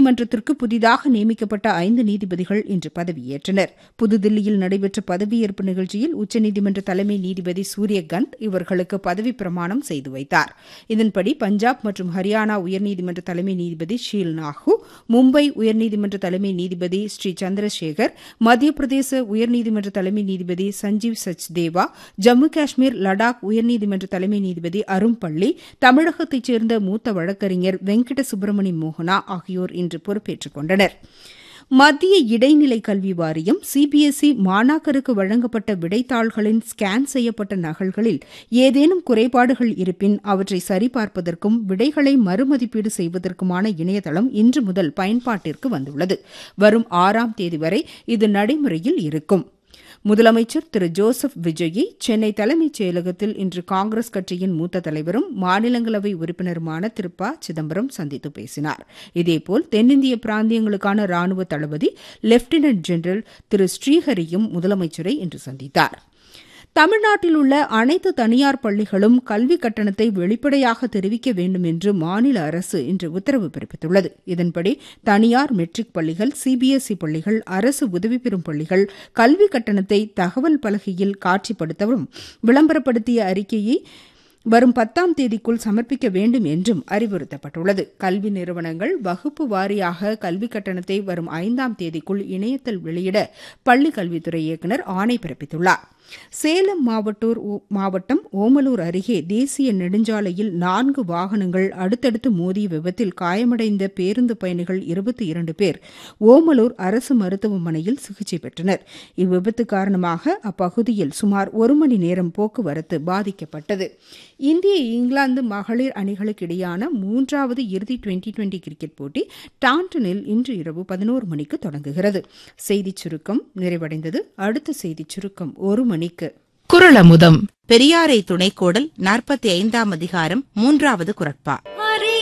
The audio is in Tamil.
உச்சநீதிமன்றத்திற்கு புதிதாக நியமிக்கப்பட்ட ஐந்து நீதிபதிகள் இன்று பதவியேற்றனர் புதுதில்லியில் நடைபெற்ற பதவியேற்பு நிகழ்ச்சியில் உச்சநீதிமன்ற தலைமை நீதிபதி சூரியகந்த் இவர்களுக்கு பதவி பிரமாணம் செய்து வைத்தார் இதன்படி பஞ்சாப் மற்றும் ஹரியானா உயர்நீதிமன்ற தலைமை நீதிபதி ஷீல் நாகு மும்பை உயர்நீதிமன்ற தலைமை நீதிபதி ஸ்ரீ சந்திரசேகர் மத்திய பிரதேச உயர்நீதிமன்ற தலைமை நீதிபதி சஞ்சீவ் சச்தேவா ஜம்மு காஷ்மீர் லடாக் உயர்நீதிமன்ற தலைமை நீதிபதி அரும்பள்ளி தமிழகத்தைச் சேர்ந்த மூத்த வழக்கறிஞர் வெங்கட சுப்பிரமணி மோகனா ஆகியோர் இன்று பொறுப்பேற்றுக் கொண்டனர் மத்திய இடைநிலை கல்வி வாரியம் சிபிஎஸ்இ மாணாக்கருக்கு வழங்கப்பட்ட விடைத்தாள்களின் ஸ்கேன் செய்யப்பட்ட நகல்களில் ஏதேனும் குறைபாடுகள் இருப்பின் அவற்றை சரிபார்ப்பதற்கும் விடைகளை மறுமதிப்பீடு செய்வதற்குமான இணையதளம் இன்று முதல் பயன்பாட்டிற்கு வந்துள்ளது வரும் ஆறாம் தேதி வரை இது நடைமுறையில் இருக்கும் முதலமைச்சர் திரு ஜோசப் விஜயை சென்னை தலைமைச் செயலகத்தில் இன்று காங்கிரஸ் கட்சியின் மூத்த தலைவரும் மாநிலங்களவை உறுப்பினருமான திரு ப சிதம்பரம் சந்தித்து பேசினார் இதேபோல் தென்னிந்திய பிராந்தியங்களுக்கான ராணுவ தளபதி லெப்டினன்ட் ஜெனரல் திரு ஸ்ரீஹரியும் முதலமைச்சரை இன்று சந்தித்தார் தமிழ்நாட்டில் உள்ள அனைத்து தனியார் பள்ளிகளும் கல்விக் கட்டணத்தை வெளிப்படையாக தெரிவிக்க வேண்டும் என்று மாநில அரசு இன்று உத்தரவு பிறப்பித்துள்ளது இதன்படி தனியார் மெட்ரிக் பள்ளிகள் சிபிஎஸ்இ பள்ளிகள் அரசு உதவி பெறும் பள்ளிகள் கல்விக் கட்டணத்தை தகவல் பலகையில் காட்சிப்படுத்தவும் விளம்பரப்படுத்திய அறிக்கையை வரும் பத்தாம் தேதிக்குள் சமர்ப்பிக்க வேண்டும் என்றும் அறிவுறுத்தப்பட்டுள்ளது கல்வி நிறுவனங்கள் வகுப்பு வாரியாக கல்விக் கட்டணத்தை வரும் ஐந்தாம் தேதிக்குள் இணையத்தில் வெளியிட பள்ளிக் கல்வித்துறை இயக்குநர் ஆணை பிறப்பித்துள்ளார் சேலம் மாவட்டூர் மாவட்டம் ஓமலூர் அருகே தேசிய நெடுஞ்சாலையில் நான்கு வாகனங்கள் அடுத்தடுத்து மோதிய விபத்தில் காயமடைந்த பேருந்து பயணிகள் இருபத்தி இரண்டு பேர் ஓமலூர் அரசு மருத்துவமனையில் சிகிச்சை பெற்றனர் இவ்விபத்து காரணமாக அப்பகுதியில் சுமார் ஒரு மணி நேரம் போக்குவரத்து பாதிக்கப்பட்டது இந்திய இங்கிலாந்து மகளிர் அணிகளுக்கு இடையான மூன்றாவது இறுதி டுவெண்டி டுவெண்டி கிரிக்கெட் போட்டி டாண்டனில் இன்று இரவு பதினோரு மணிக்கு தொடங்குகிறது செய்திச் சுருக்கம் நிறைவடைந்தது அடுத்த செய்திச் சுருக்கம் ஒரு மணிக்கு குரலமுதம் பெரியாரை துணைக்கோடல் நாற்பத்தி ஐந்தாம் அதிகாரம் மூன்றாவது குரட்பா